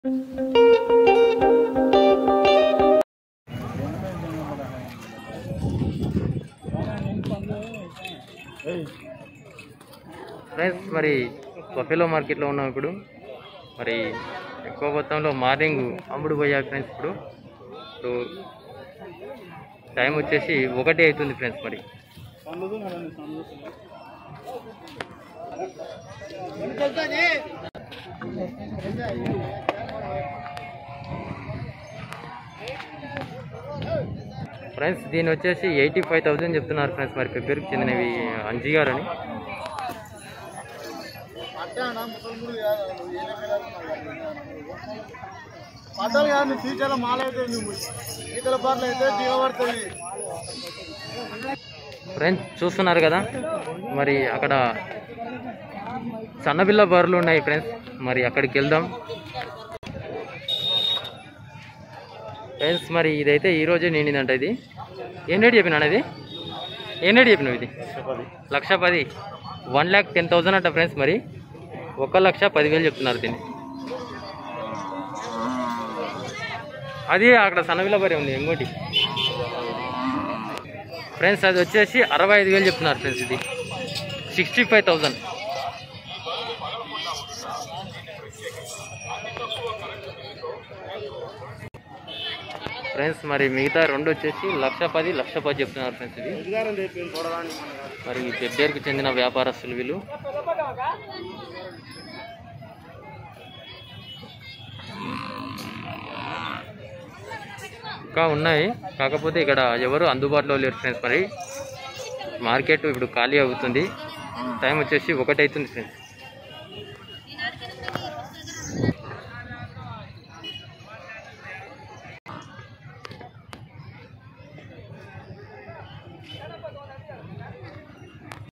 friends మరి buffalo మార్కెట్లో ఉన్నాం ఇప్పుడు మరి ఎక్కువ మొత్తంలో మార్నింగ్ అమ్ముడు పోయాక ఫ్రెండ్స్ ఇప్పుడు ఇప్పుడు టైం వచ్చేసి ఒకటి అవుతుంది ఫ్రెండ్స్ మరి ఫ్రెండ్స్ దీని వచ్చేసి ఎయిటీ ఫైవ్ థౌసండ్ చెప్తున్నారు ఫ్రెండ్స్ మరి పెబ్బేరుకు చెందినవి అంజీ గారు అని పడ్డలు కాదు నువ్వు ఫ్యూచర్లో మాలైతే నువ్వు ఈతల బార్లు అయితే దిగబడుతుంది ఫ్రెండ్స్ చూస్తున్నారు కదా మరి అక్కడ సన్నపిల్ల బర్రెలు ఉన్నాయి ఫ్రెండ్స్ మరి అక్కడికి వెళ్దాం ఫ్రెండ్స్ మరి ఇదైతే ఈ రోజే నిండిందంట ఇది ఏం రేట్ చెప్పినాడు ఇది ఏం రేట్ చెప్పినావు ఇది లక్ష పది వన్ ల్యాక్ టెన్ థౌసండ్ అంట ఫ్రెండ్స్ మరి ఒక లక్ష పదివేలు చెప్తున్నారు దీన్ని అది అక్కడ సన్నవిల్ల బరి ఉంది ఇంకోటి ఫ్రెండ్స్ అది వచ్చేసి అరవై ఐదు వేలు చెప్తున్నారు ఫ్రెండ్స్ ఇది సిక్స్టీ ఫైవ్ థౌజండ్ ఫ్రెండ్స్ మరి మిగతా రెండు వచ్చేసి లక్ష పది లక్ష పది చెప్తున్నారు ఫ్రెండ్స్ ఇది ఎదిగారని చెప్పింది చూడడానికి మరి పెబ్బేరుకు చెందిన వ్యాపారస్తులు వీళ్ళు ఇంకా ఉన్నాయి కాకపోతే ఇక్కడ ఎవరు అందుబాటులో లేరు ఫ్రెండ్స్ మరి మార్కెట్ ఇప్పుడు ఖాళీ అవుతుంది టైం వచ్చేసి ఒకటి అవుతుంది ఫ్రెండ్స్